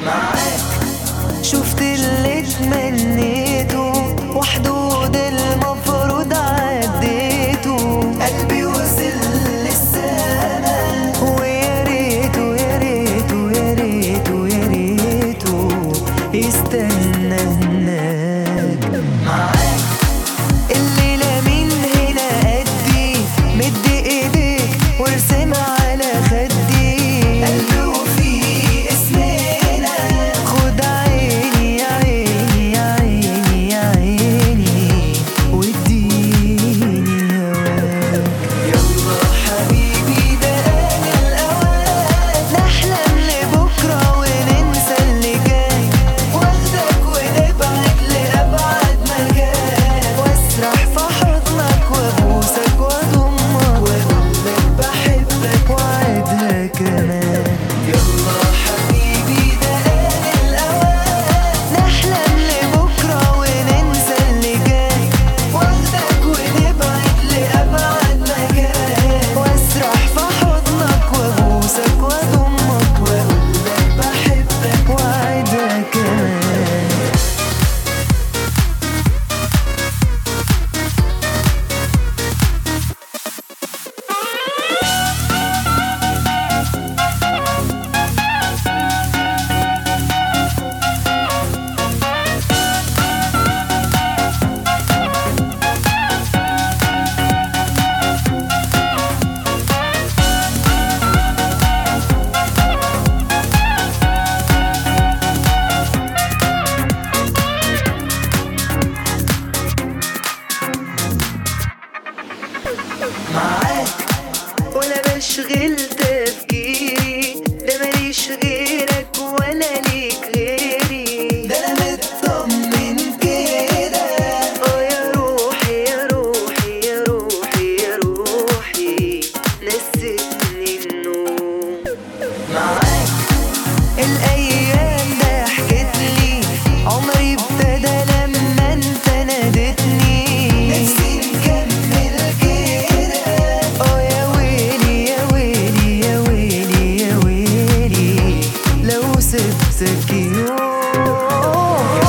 معاك شفت اللي تمنيته وحدود المفروض عديته قلبي وصل للسما ويا ريته يا ريته يا ريته يا ريته يستنى هناك معاك الليلة من هنا قدي مد ايديك وارسم على خدي قلبي وفيه اسمنا خد عيني يا عيني يا عيني يا عيني واديني هواك يلا حبيبي ده آن الأوان نحلم لبكرة وننسى اللي جاي واخدك ونبعد لأبعد مكان واسرح في حضنك وابوسك واضمك واقولك بحبك وعدها كمان يلا حبيبي ده آن الأوان نحلم لبكرة وننسى اللي جاي واخدك ونبعد لأبعد مكان واسرح في حضنك وابوسك واضمك واقولك بحبك وعدها كمان معاك ولا بشغل تفكيري ده ماليش غيرك ولا ليك غيري ده انا مطمن كده اه يا روحي يا روحي يا روحي يا روحي نسيتني النوم معاك الايام ضحكت لي عمري ابتدى لما انت نادتني نفسي نكمل كده اه يا ويلي يا ويلي يا ويلي يا ويلي لو سبتك يوم